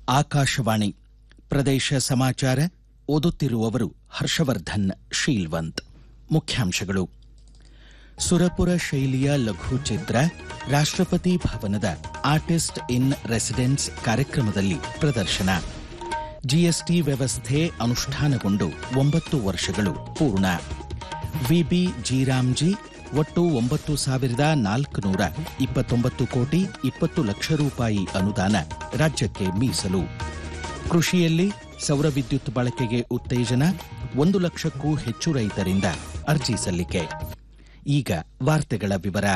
ಆಕಾಶವಾಣಿ ಪ್ರದೇಶ ಸಮಾಚಾರ ಓದುತ್ತಿರುವವರು ಹರ್ಷವರ್ಧನ್ ಶೀಲ್ವಂತ್ ಮುಖ್ಯಾಂಶಗಳು ಸುರಪುರ ಶೈಲಿಯ ಲಘು ಚಿತ್ರ ರಾಷ್ಟ್ರಪತಿ ಭವನದ ಆರ್ಟಿಸ್ಟ್ ಇನ್ ರೆಸಿಡೆನ್ಸ್ ಕಾರ್ಯಕ್ರಮದಲ್ಲಿ ಪ್ರದರ್ಶನ ಜಿಎಸ್ಟಿ ವ್ಯವಸ್ಥೆ ಅನುಷ್ಠಾನಗೊಂಡು ಒಂಬತ್ತು ವರ್ಷಗಳು ಪೂರ್ಣ ವಿಬಿ ಜೀರಾಮ್ಜಿ ಒಟ್ಟು ಒಂಬತ್ತು ಸಾವಿರದ ನಾಲ್ಕುನೂರ ಇಪ್ಪತ್ತೊಂಬತ್ತು ಕೋಟಿ ಇಪ್ಪತ್ತು ಲಕ್ಷ ರೂಪಾಯಿ ಅನುದಾನ ರಾಜ್ಯಕ್ಕೆ ಮೀಸಲು ಕೃಷಿಯಲ್ಲಿ ಸೌರ ವಿದ್ಯುತ್ ಬಳಕೆಗೆ ಉತ್ತೇಜನ ಒಂದು ಲಕ್ಷಕ್ಕೂ ಹೆಚ್ಚು ರೈತರಿಂದ ಅರ್ಜಿ ಸಲ್ಲಿಕೆ ಈಗ ವಾರ್ತೆಗಳ ವಿವರ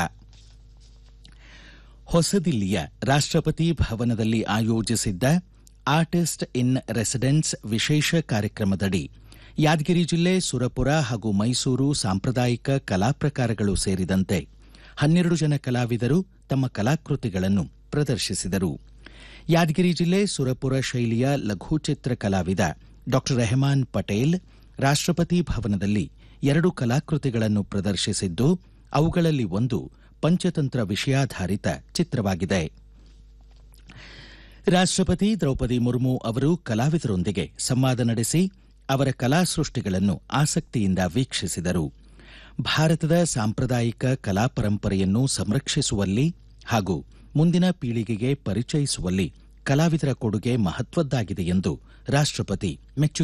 ಹೊಸದಿಲ್ಲಿಯ ರಾಷ್ಟ್ರಪತಿ ಭವನದಲ್ಲಿ ಆಯೋಜಿಸಿದ್ದ ಆರ್ಟಿಸ್ಟ್ ಇನ್ ರೆಸಿಡೆನ್ಸ್ ವಿಶೇಷ ಕಾರ್ಯಕ್ರಮದಡಿ ಯಾದಗಿರಿ ಜಿಲ್ಲೆ ಸುರಪುರ ಹಾಗೂ ಮೈಸೂರು ಸಾಂಪ್ರದಾಯಿಕ ಕಲಾ ಪ್ರಕಾರಗಳು ಸೇರಿದಂತೆ ಹನ್ನೆರಡು ಜನ ಕಲಾವಿದರು ತಮ್ಮ ಕಲಾಕೃತಿಗಳನ್ನು ಪ್ರದರ್ಶಿಸಿದರು ಯಾದಗಿರಿ ಜಿಲ್ಲೆ ಸುರಪುರ ಶೈಲಿಯ ಲಘುಚಿತ್ರ ಕಲಾವಿದ ಡಾ ರೆಹಮಾನ್ ಪಟೇಲ್ ರಾಷ್ಟ್ರಪತಿ ಭವನದಲ್ಲಿ ಎರಡು ಕಲಾಕೃತಿಗಳನ್ನು ಪ್ರದರ್ಶಿಸಿದ್ದು ಅವುಗಳಲ್ಲಿ ಒಂದು ಪಂಚತಂತ್ರ ವಿಷಯಾಧಾರಿತ ಚಿತ್ರವಾಗಿದೆ ರಾಷ್ಟ್ರಪತಿ ದ್ರೌಪದಿ ಮುರ್ಮು ಅವರು ಕಲಾವಿದರೊಂದಿಗೆ ಸಂವಾದ ನಡೆಸಿ ಅವರ ಕಲಾ ಸೃಷ್ಟಿಗಳನ್ನು ಆಸಕ್ತಿಯಿಂದ ವೀಕ್ಷಿಸಿದರು ಭಾರತದ ಸಾಂಪ್ರದಾಯಿಕ ಕಲಾ ಪರಂಪರೆಯನ್ನು ಸಂರಕ್ಷಿಸುವಲ್ಲಿ ಹಾಗೂ ಮುಂದಿನ ಪೀಳಿಗೆಗೆ ಪರಿಚಯಿಸುವಲ್ಲಿ ಕಲಾವಿದರ ಕೊಡುಗೆ ಮಹತ್ವದ್ದಾಗಿದೆ ಎಂದು ರಾಷ್ಟ್ರಪತಿ ಮೆಚ್ಚುಗೆ